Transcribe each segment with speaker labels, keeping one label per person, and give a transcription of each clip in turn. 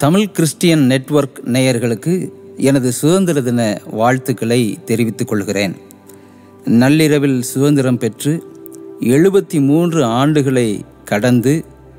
Speaker 1: Tamil Christian network நேயர்களுக்கு எனது சுதந்திர தின வாழ்த்துக்களை தெரிவித்துக் கொள்கிறேன் நள்ளிரவில் சுதந்திரம் பெற்று எழுபத்தி மூன்று ஆண்டுகளை கடந்து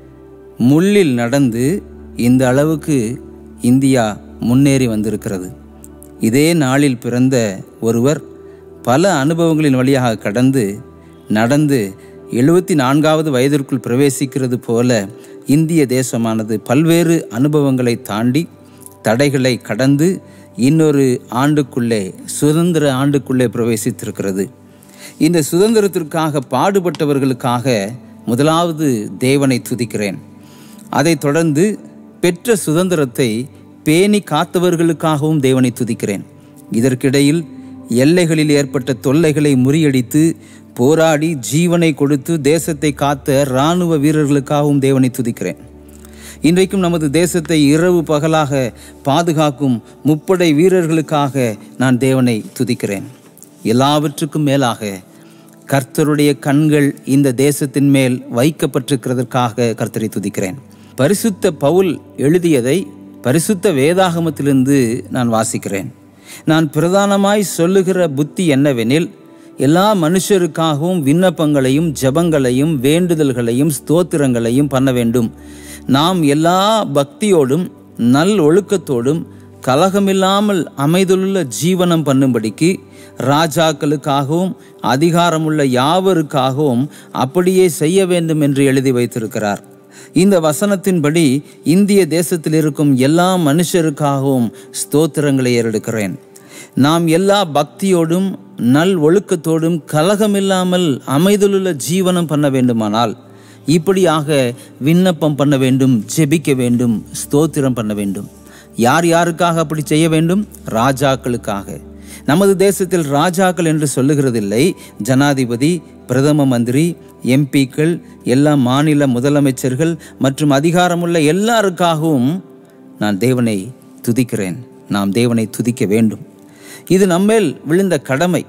Speaker 1: முள்ளில் நடந்து இந்த அளவுக்கு இந்தியா முன்னேறி வந்திருக்கிறது இதே நாளில் பிறந்த ஒருவர் பல அனுபவங்களின் வழியாக கடந்து நடந்து எழுபத்தி நான்காவது வயதிற்குள் பிரவேசிக்கிறது போல இந்திய தேசமானது பல்வேறு அனுபவங்களை தாண்டி தடைகளை கடந்து இன்னொரு ஆண்டுக்குள்ளே சுதந்திர ஆண்டுக்குள்ளே பிரவேசித்திருக்கிறது இந்த சுதந்திரத்திற்காக பாடுபட்டவர்களுக்காக முதலாவது தேவனை துதிக்கிறேன் அதைத் தொடர்ந்து பெற்ற சுதந்திரத்தை பேணி காத்தவர்களுக்காகவும் தேவனை துதிக்கிறேன் இதற்கிடையில் எல்லைகளில் ஏற்பட்ட தொல்லைகளை முறியடித்து போராடி ஜீவனை கொடுத்து தேசத்தை காத்த இராணுவ வீரர்களுக்காகவும் தேவனை துதிக்கிறேன் இன்றைக்கும் நமது தேசத்தை இரவு பகலாக பாதுகாக்கும் முப்படை வீரர்களுக்காக நான் தேவனை துதிக்கிறேன் எல்லாவற்றுக்கும் மேலாக கர்த்தருடைய கண்கள் இந்த தேசத்தின் மேல் வைக்கப்பட்டிருக்கிறதற்காக கர்த்தரை துதிக்கிறேன் பரிசுத்த பவுல் எழுதியதை பரிசுத்த வேதாகமத்திலிருந்து நான் வாசிக்கிறேன் நான் பிரதானமாய் சொல்லுகிற புத்தி என்னவெனில் எல்லா மனுஷருக்காகவும் விண்ணப்பங்களையும் ஜபங்களையும் வேண்டுதல்களையும் ஸ்தோத்திரங்களையும் பண்ண வேண்டும் நாம் எல்லா பக்தியோடும் நல் ஒழுக்கத்தோடும் கலகமில்லாமல் அமைதலுள்ள ஜீவனம் பண்ணும்படிக்கு ராஜாக்களுக்காகவும் அதிகாரமுள்ள யாவருக்காகவும் அப்படியே செய்ய வேண்டும் என்று எழுதி வைத்திருக்கிறார் இந்த வசனத்தின்படி இந்திய தேசத்தில் இருக்கும் எல்லா மனுஷருக்காகவும் ஸ்தோத்திரங்களை ஏறெடுக்கிறேன் நாம் எல்லா பக்தியோடும் நல் ஒழுக்கத்தோடும் கலகமில்லாமல் அமைதலுள்ள ஜீவனம் பண்ண வேண்டுமானால் இப்படியாக விண்ணப்பம் பண்ண வேண்டும் ஜெபிக்க வேண்டும் ஸ்தோத்திரம் பண்ண வேண்டும் யார் யாருக்காக அப்படி செய்ய வேண்டும் ராஜாக்களுக்காக நமது தேசத்தில் ராஜாக்கள் என்று சொல்லுகிறதில்லை ஜனாதிபதி பிரதம மந்திரி எம்பிக்கள் எல்லா மாநில முதலமைச்சர்கள் மற்றும் அதிகாரமுள்ள எல்லாருக்காகவும் நான் தேவனை துதிக்கிறேன் நாம் தேவனை துதிக்க வேண்டும் இது நம்மேல் விழுந்த கடமை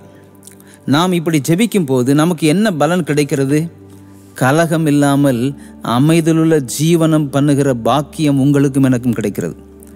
Speaker 1: நாம் இப்படி ஜெபிக்கும் போது நமக்கு என்ன பலன் கிடைக்கிறது கலகம் இல்லாமல் அமைதலுள்ள ஜீவனம் பண்ணுகிற பாக்கியம் உங்களுக்கும் எனக்கும் கிடைக்கிறது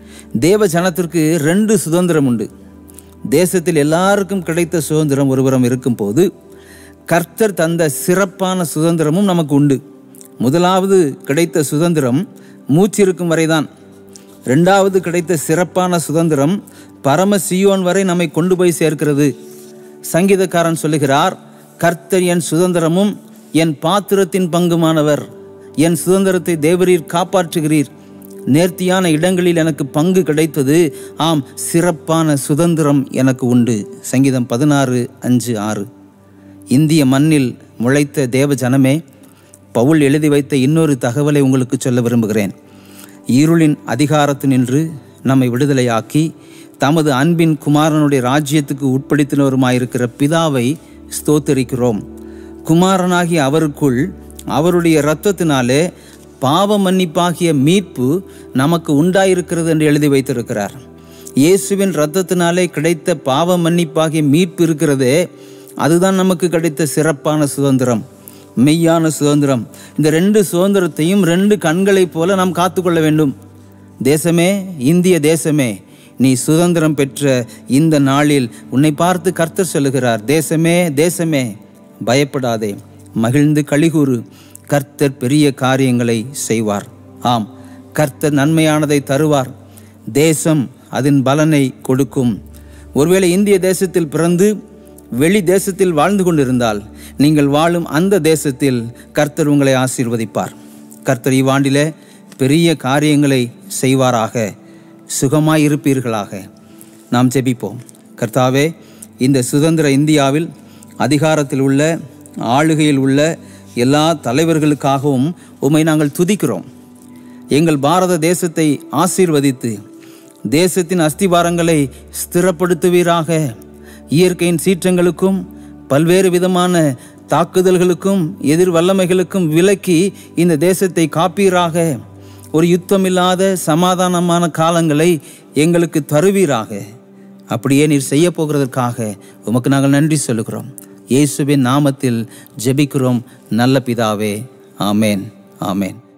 Speaker 1: தேவ ஜனத்திற்கு ரெண்டு சுதந்திரம் உண்டு தேசத்தில் எல்லாருக்கும் கிடைத்த சுதந்திரம் ஒருபுறம் இருக்கும்போது கர்த்தர் தந்த சிறப்பான சுதந்திரமும் நமக்கு உண்டு முதலாவது கிடைத்த சுதந்திரம் மூச்சிருக்கும் வரைதான் ரெண்டாவது கிடைத்த சிறப்பான சுதந்திரம் பரம சியோன் வரை நம்மை கொண்டு போய் சேர்க்கிறது சங்கீதக்காரன் சொல்லுகிறார் கர்த்தர் என் சுதந்திரமும் என் பாத்திரத்தின் பங்குமானவர் என் சுதந்திரத்தை தேவரீர் காப்பாற்றுகிறீர் நேர்த்தியான இடங்களில் எனக்கு பங்கு கிடைத்தது ஆம் சிறப்பான சுதந்திரம் எனக்கு உண்டு சங்கீதம் பதினாறு அஞ்சு ஆறு இந்திய மண்ணில் முளைத்த தேவ ஜனமே பவுல் எழுதி வைத்த இன்னொரு தகவலை உங்களுக்கு சொல்ல விரும்புகிறேன் இருளின் அதிகாரத்தினின்று நம்மை விடுதலையாக்கி தமது அன்பின் குமாரனுடைய ராஜ்யத்துக்கு உட்படுத்தினவருமாயிருக்கிற பிதாவை ஸ்தோத்தரிக்கிறோம் குமாரனாகிய அவருக்குள் அவருடைய இரத்தத்தினாலே பாவ மன்னிப்பாகிய மீட்பு நமக்கு உண்டாயிருக்கிறது என்று எழுதி வைத்திருக்கிறார் இயேசுவின் இரத்தத்தினாலே கிடைத்த பாவ மன்னிப்பாகிய மீட்பு இருக்கிறதே அதுதான் நமக்கு கிடைத்த சிறப்பான சுதந்திரம் மெய்யான சுதந்திரம் இந்த ரெண்டு சுதந்திரத்தையும் ரெண்டு கண்களைப் போல நாம் காத்துக்கொள்ள வேண்டும் தேசமே இந்திய தேசமே நீ சுதந்திரம் பெற்ற இந்த நாளில் உன்னை பார்த்து கர்த்தர் சொல்லுகிறார் தேசமே தேசமே பயப்படாதே மகிழ்ந்து கழிகூறு கர்த்தர் பெரிய காரியங்களை செய்வார் ஆம் கர்த்தர் நன்மையானதை தருவார் தேசம் அதன் பலனை கொடுக்கும் ஒருவேளை இந்திய தேசத்தில் பிறந்து வெளி தேசத்தில் வாழ்ந்து கொண்டிருந்தால் நீங்கள் வாழும் அந்த தேசத்தில் கர்த்தர் உங்களை ஆசீர்வதிப்பார் கர்த்தர் இவ்வாண்டிலே பெரிய காரியங்களை செய்வாராக சுகமாய் இருப்பீர்களாக நாம் ஜெபிப்போம் கர்த்தாவே இந்த சுதந்திர இந்தியாவில் அதிகாரத்தில் உள்ள ஆளுகையில் உள்ள எல்லா தலைவர்களுக்காகவும் உம்மை நாங்கள் துதிக்கிறோம் எங்கள் பாரத தேசத்தை ஆசீர்வதித்து தேசத்தின் அஸ்திவாரங்களை ஸ்திரப்படுத்துவீராக இயற்கையின் சீற்றங்களுக்கும் பல்வேறு விதமான தாக்குதல்களுக்கும் எதிர் வல்லமைகளுக்கும் விலக்கி இந்த தேசத்தை காப்பீராக ஒரு யுத்தமில்லாத சமாதானமான காலங்களை எங்களுக்கு தருவீராக அப்படியே நீர் செய்ய போகிறதற்காக உமக்கு நாங்கள் நன்றி சொல்லுகிறோம் இயேசுவின் நாமத்தில் ஜெபிக்கிறோம் நல்ல பிதாவே ஆமேன் ஆமேன்